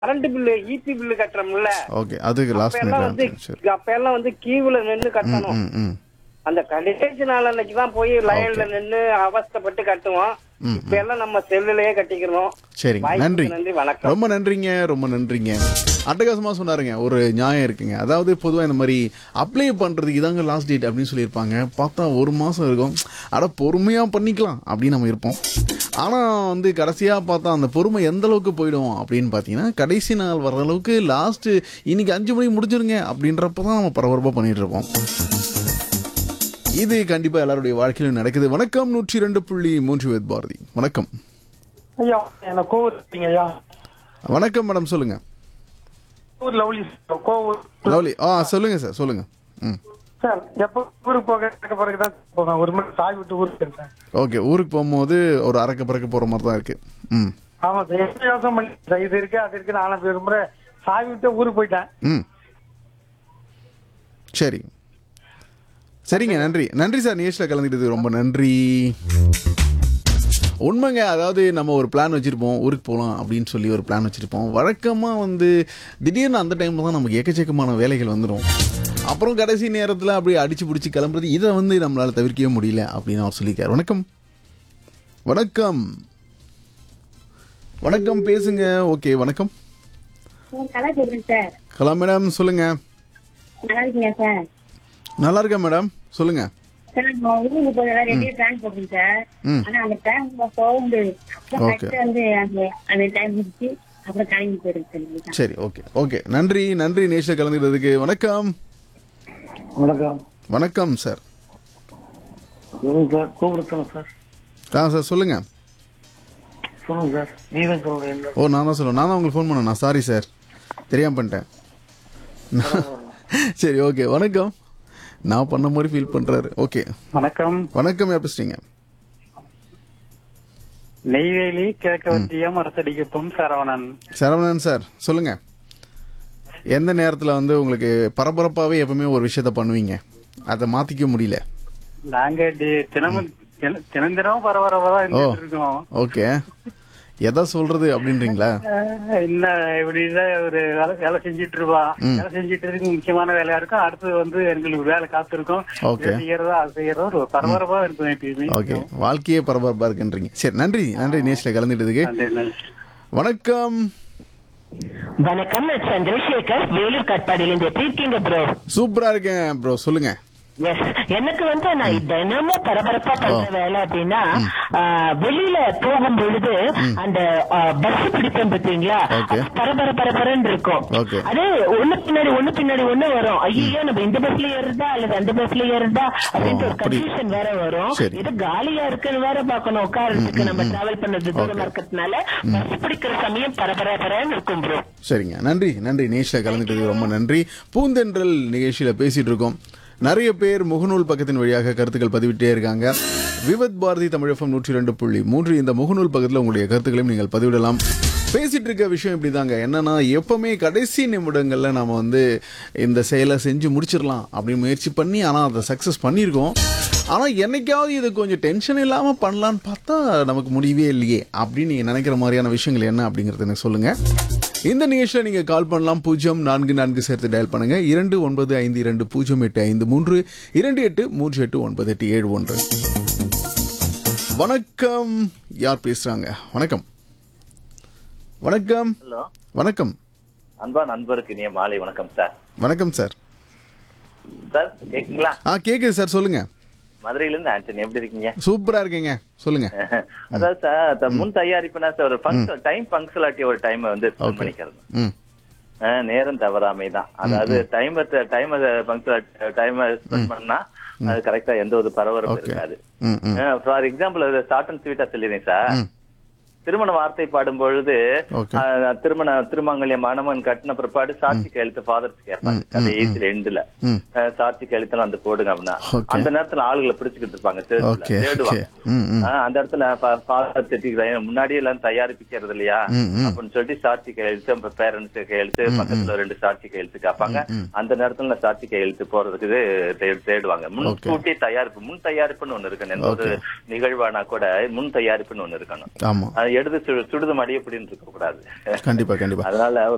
Current bill EB bill கட்டுறோம்ல okay அதுக்கு அப்ப லாஸ்ட் எல்லாம் வந்து மினிட்ல சரி அப்ப எல்லாம் வந்து கியூல நின்னு கட்டணும் ம் ம் அந்த கடைசி நாள் அன்னைக்கு தான் போய் லைன்ல நின்னு அவஸ்தைப்பட்டு கட்டுவோம் இப்ப எல்லாம் நம்ம செல்லுலயே கட்டிக்கிறோம் சரிங்க வாய்ப்புக்கு நன்றி நன்றி வணக்கம் ரொம்ப நன்றிங்க ரொம்ப நன்றிங்க அட்டகாசமா சொன்னாருங்க ஒரு நியாயம் இருக்குங்க அதாவது பொதுவாக இந்த மாதிரி அப்ளை பண்றதுக்கு இதாங்க லாஸ்ட் டேட் அப்படின்னு சொல்லியிருப்பாங்க பார்த்தா ஒரு மாசம் இருக்கும் அட பொறுமையா பண்ணிக்கலாம் அப்படின்னு நம்ம இருப்போம் ஆனா வந்து கடைசியா பார்த்தா அந்த பொறுமை எந்த அளவுக்கு போயிடும் அப்படின்னு பார்த்தீங்கன்னா கடைசி நாள் வர்ற அளவுக்கு லாஸ்ட் இன்னைக்கு அஞ்சு மணிக்கு முடிஞ்சிருங்க அப்படின்றப்ப தான் நம்ம பரபரப்பாக பண்ணிட்டு இருப்போம் இது கண்டிப்பா எல்லாருடைய வாழ்க்கையிலும் நடக்குது வணக்கம் நூற்றி ரெண்டு புள்ளி மூன்று வேத் பாரதி வணக்கம் ஐயா என்ன கோவூர் இருக்கீங்க ஐயா வணக்கம் மேடம் சொல்லுங்க Kovur Lovely sir, Kovur Lovely ஆ சொல்லுங்க சார் சொல்லுங்க ம் சார் எப்போ ஊருக்கு போக இருக்க பிறகு தான் போவேன் ஒரு மணி சாய் விட்டு ஊருக்கு இருக்கேன் ஓகே ஊருக்கு போகும்போது ஒரு அறக்க பறக்க போற மாதிரி தான் இருக்கு ம் ஆமா சார் எப்படி யோசனை பண்ணி சார் இது இருக்கு அது இருக்கு நானும் ஒரு முறை சாய் விட்டு ஊருக்கு போயிட்டேன் ம் சரி சரிங்க நன்றி நன்றி சார் நிகழ்ச்சியில் கலந்துக்கிட்டது ரொம்ப நன்றி உண்மைங்க அதாவது நம்ம ஒரு பிளான் வச்சுருப்போம் ஊருக்கு போகலாம் அப்படின்னு சொல்லி ஒரு பிளான் வச்சுருப்போம் வழக்கமாக வந்து திடீர்னு அந்த டைமில் தான் நமக்கு எக்கச்சக்கமான வேலைகள் வந்துடும் அப்புறம் கடைசி நேரத்தில் அப்படியே அடிச்சு பிடிச்சி கிளம்புறது இதை வந்து நம்மளால் தவிர்க்கவே முடியல அப்படின்னு அவர் சொல்லியிருக்காரு வணக்கம் வணக்கம் வணக்கம் பேசுங்க ஓகே வணக்கம் நல்லா கேக்குறேன் சார் கலா மேடம் சொல்லுங்க நல்லா இருக்கீங்க சார் நல்லா இருக்கேன் மேடம் சொல்லுங்க சார் நான் ஊருக்கு போய் ரெண்டு பிளான் போட்டேன் சார் ம். ஆனா அந்த பிளான் போக முடியாது அப்புறம் Okay. கரெக்டா வந்து அந்த அந்த டைம் முடிச்சு அப்புறம் கிளம்பி போயிருக்கு சார் சரி ஓகே ஓகே நன்றி நன்றி நேஷில் கலந்துக்கிறதுக்கு வணக்கம் வணக்கம் வணக்கம் சார் சொல்லுங்க சார் கூப்பிடுத்தணும் சார் ஆ சார் சொல்லுங்க சொல்லுங்க சார் நீ தான் சொல்றேன் ஓ நான் தான் சொல்லுவேன் நான் தான் உங்களுக்கு ஃபோன் பண்ணேன் நான் சாரி சார் தெரியாம பண்ணிட்டேன் சரி ஓகே வணக்கம் நான் பண்ண மாதிரி ஃபீல் பண்றாரு ஓகே வணக்கம் வணக்கம் யார் பேசுறீங்க நெய்வேலி கிழக்கு வட்டியா மரத்தடிக்கப்பம் சரவணன் சரவணன் சார் சொல்லுங்க எந்த நேரத்தில் வந்து உங்களுக்கு பரபரப்பாகவே எப்பவுமே ஒரு விஷயத்த பண்ணுவீங்க அதை மாற்றிக்க முடியல நாங்க டி- தினமும் தின- தினம் தினம் பரபரப்பா தான் ஓ இருந்துட்டு இருக்கோம் ஓகே எதை சொல்றது அப்படின்றீங்களா அஹ் இல்ல இப்படிதான் ஒரு வேலை வேலை செஞ்சுட்டு இருப்பா வேலை செஞ்சுட்டு இருக்கு முக்கியமான வேலையா இருக்கும் அடுத்து வந்து எங்களுக்கு வேலை காத்திருக்கும் Okay. இதை செய்யறதா அது செய்யறதா ஒரு பரபரப்பா இருக்கும் எப்பயுமே ஓகே வாழ்க்கையே பரபரப்பா இருக்குன்றீங்க சரி நன்றி நன்றி நேஷில் கலந்துட்டதுக்கு நன்றி, நன்றி. வணக்கம் வணக்கம் நான் சந்திரசேகர் வேலூர் காட்பாடியிலிருந்து எப்படி இருக்கீங்க ப்ரோ சூப்பரா இருக்கேன் ப்ரோ சொல்லுங்க எஸ் எனக்கு வந்து நான் தினமும் பரபரப்பா பண்ற வேலை அப்படின்னா ஆ, வெளியில போகும் பொழுது அந்த பஸ் பிடிப்போம் பாத்தீங்களா Okay. அது பரபர பரபரன்னு இருக்கும் Okay. அது ஒண்ணு பின்னாடி ஒண்ணு பின்னாடி ஒண்ணு வரும் ஐயோ நம்ம இந்த பஸ்ல ஏறுதா அல்லது அந்த பஸ்ல ஏறுதா அப்படின்ட்டு ஒரு அப்படி. கன்ஃபியூஷன் வேற வரும் சரி. இது காலியா இருக்குன்னு வேற பாக்கணும் உட்காரத்துக்கு நம்ம டிராவல் பண்ணது தூரமா இருக்கிறதுனால பஸ் பிடிக்கிற சமயம் பரபரப்பரன்னு இருக்கும் ப்ரோ சரிங்க நன்றி நன்றி நேஷில் கலந்துட்டதுக்கு ரொம்ப நன்றி பூந்தென்றல் நிகழ்ச்சியில் பேசிட்டு இருக்கோம் நிறைய பேர் முகநூல் பக்கத்தின் வழியாக கருத்துக்கள் பதிவிட்டே இருக்காங்க விவத் பாரதி தமிழகம் நூற்றி ரெண்டு புள்ளி மூன்று இந்த முகநூல் பக்கத்தில் உங்களுடைய கருத்துக்களையும் நீங்கள் பதிவிடலாம் பேசிட்டு இருக்க விஷயம் இப்படிதாங்க என்னன்னா எப்பவுமே கடைசி நிமிடங்கள்ல நாம வந்து இந்த செயலை செஞ்சு முடிச்சிடலாம் அப்படின்னு முயற்சி பண்ணி ஆனால் அதை சக்ஸஸ் பண்ணியிருக்கோம் ஆனால் என்னைக்காவது இது கொஞ்சம் டென்ஷன் இல்லாமல் பண்ணலான்னு பார்த்தா நமக்கு முடியவே இல்லையே அப்படின்னு நீங்கள் நினைக்கிற மாதிரியான விஷயங்கள் என்ன அப்படிங்கிறத எனக்கு சொல்லுங்கள் இந்த நிகழ்ச்சியில் நீங்கள் கால் பண்ணலாம் பூஜ்ஜியம் நான்கு நான்கு சேர்த்து டயல் பண்ணுங்க இரண்டு ஒன்பது ஐந்து இரண்டு பூஜ்ஜியம் எட்டு ஐந்து மூன்று இரண்டு எட்டு மூன்று எட்டு ஒன்பது எட்டு ஏழு ஒன்று வணக்கம் யார் பேசுறாங்க வணக்கம் வணக்கம் ஹலோ வணக்கம் அன்பா நண்பருக்கு இனிய மாலை வணக்கம் சார் வணக்கம் சார் சார் கேக்குங்களா ஆ கேக்குது சார் சொல்லுங்க மதுரையில இருந்து ஆண்டனி எப்படி இருக்கீங்க சூப்பரா இருக்கீங்க சொல்லுங்க அதாவது சார் த- முன் தயாரிப்புனா சார் ஒரு ஃபங்க்ஷன் டைம் பங்க்சுவாலிட்டி ஒரு டைம் வந்து ஸ்பெண்ட் பண்ணிக்கிறது ம் அஹ், நேரம் தவறாமை தான் அதாவது time time punctuality time spend பண்ணா அது கரெக்டா எந்த ஒரு பரபரப்பு Okay. இருக்காது ம் ம் ஃபார் எக்ஸாம்பிள் ஷார்ட் அண்ட் ஸ்வீட்டா சொல்லிடுறேன் சார் திருமண வார்த்தை பாடும் பொழுது Okay. அஹ், திருமண திருமங்கல்ய மணமன் கட்டின பிற்பாடு சாட்சி கையெழுத்து ஃபாதர்ஸ் கேட்பாங்க கடைசியில எண்டுல ம். சாட்சி கையெழுத்துல வந்து போடுங்க அப்படின்னா Okay. அந்த நேரத்துல ஆளுகளை பிடிச்சுக்கிட்டு இருப்பாங்க churchல. ஓகே தேடுவாங்க ஓகே ம் ம் ஆஹ் அந்த இடத்துல ஃபாதர் திட்டிக்கிறாங்க முன்னாடியே எல்லாம் தயாரிப்பிக்கிறது இல்லையா ம், ம். அப்படின்னு சொல்லிட்டு சாட்சி கையெழுத்து பேரண்ட்ஸ் கையெழுத்து பக்கத்துல ரெண்டு சாட்சி கையெழுத்து கேட்பாங்க அந்த நேரத்துல சாட்சி கையெழுத்து போறதுக்கு தே- தேடுவாங்க முன்கூட்டி தயாரிப்பு முன் தயாரிப்புன்னு ஒண்ணு இருக்கணும் எந்த ஒரு நிகழ்வானா கூட முன் தயாரிப்புன்னு ஒண்ணு இருக்கணும் ஆமா அது எடுத்து சு- சுடுது மடி அப்படின்னு இருக்க கூடாது கண்டிப்பா கண்டிப்பா அதனால